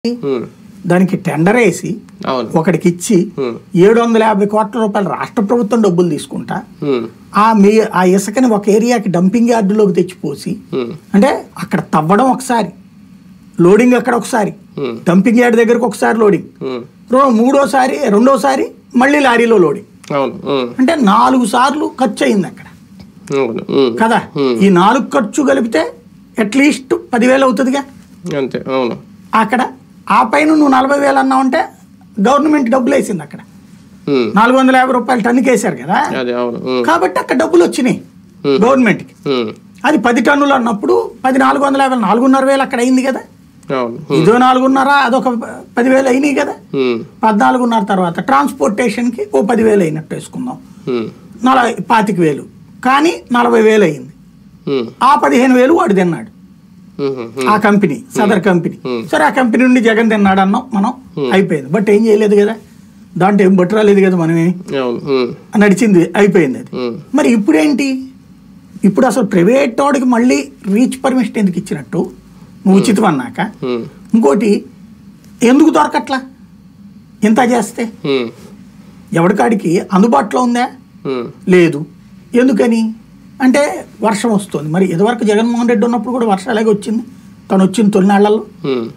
ఉమ్, దానికి టెండర్ వేసి అవును ఒకడికి ఇచ్చి ఉమ్, ఏడు వందల యాభై కోట్ల రూపాయలు రాష్ట్ర ప్రభుత్వం డబ్బులు తీసుకుంటా ఉమ్, ఆ మీ ఆ ఇసుకని ఒక ఏరియాకి డంపింగ్ యార్డులోకి తెచ్చిపోసి ఉమ్, అంటే అక్కడ తవ్వడం ఒకసారి లోడింగ్ అక్కడ ఒకసారి ఉమ్, డంపింగ్ యార్డ్ దగ్గరకు ఒకసారి లోడింగ్ ఉమ్, రో- మూడోసారి రెండోసారి మళ్ళీ లారీలో లోడింగ్ అవును ఉమ్, అంటే నాలుగు సార్లు ఖర్చు అయింది అక్కడ అవును ఉమ్, కదా ఈ నాలుగు ఖర్చు కలిపితే అట్లీస్ట్ పదివేలు అవుతుందిగా అంతే అవును అక్కడ ఆ పైన నువ్వు నలభై వేలు అన్నావు అంటే గవర్నమెంట్ డబ్బులు వేసింది అక్కడ ఉమ్, నాలుగు వందల యాభై రూపాయలు టన్నుకి వేశారు కదా అదే అవును ఉమ్, కాబట్టి అక్కడ డబ్బులు వచ్చినాయి Hmm. గవర్నమెంట్కి ఉమ్, అది పది టన్నులు అన్నప్పుడు పది నాలుగు వందల యాభై నాలుగున్నర వేలు అక్కడ అయింది కదా అవును ఉమ్, ఇదో నాలుగున్నర అదొక పదివేలు అయినాయి కదా ఉమ్, పద్నాలుగున్నర తర్వాత ట్రాన్స్పోర్టేషన్కి ఓ పదివేలు అయినట్టు వేసుకుందాం ఉమ్, నలభై పాతిక వేలు కానీ నలభై వేలు అయింది ఉమ్, ఆ పదిహేను వేలు వాడు తిన్నాడు ఉమ్, ఉమ్, ఆ కంపెనీ సదర్ కంపెనీ సరే ఆ కంపెనీ నుండి జగన్ తిన్నాడు అన్నాం మనం అయిపోయింది బట్ ఏం చేయలేదు కదా దాంట్లో ఏం బట్టు రాలేదు కదా మనమే అవును ఉమ్, నడిచింది అయిపోయింది అది ఉమ్, మరి ఇప్పుడేంటి ఇప్పుడు అసలు ప్రైవేట్ వాడికి మళ్ళీ రీచ్ పర్మిషన్ ఎందుకు ఇచ్చినట్టు నువ్వు ఉచితం అన్నాక ఉమ్, ఇంకోటి ఎందుకు దొరకట్లా ఇంత చేస్తే ఉమ్, ఎవడికాడికి అందుబాటులో ఉందా ఉమ్, లేదు ఎందుకని అంటే వర్షం వస్తుంది మరి ఇదివరకు జగన్మోహన్ రెడ్డి ఉన్నప్పుడు కూడా వర్షం అలాగే వచ్చింది తను వచ్చిన తొలినాళ్లలో ఉమ్,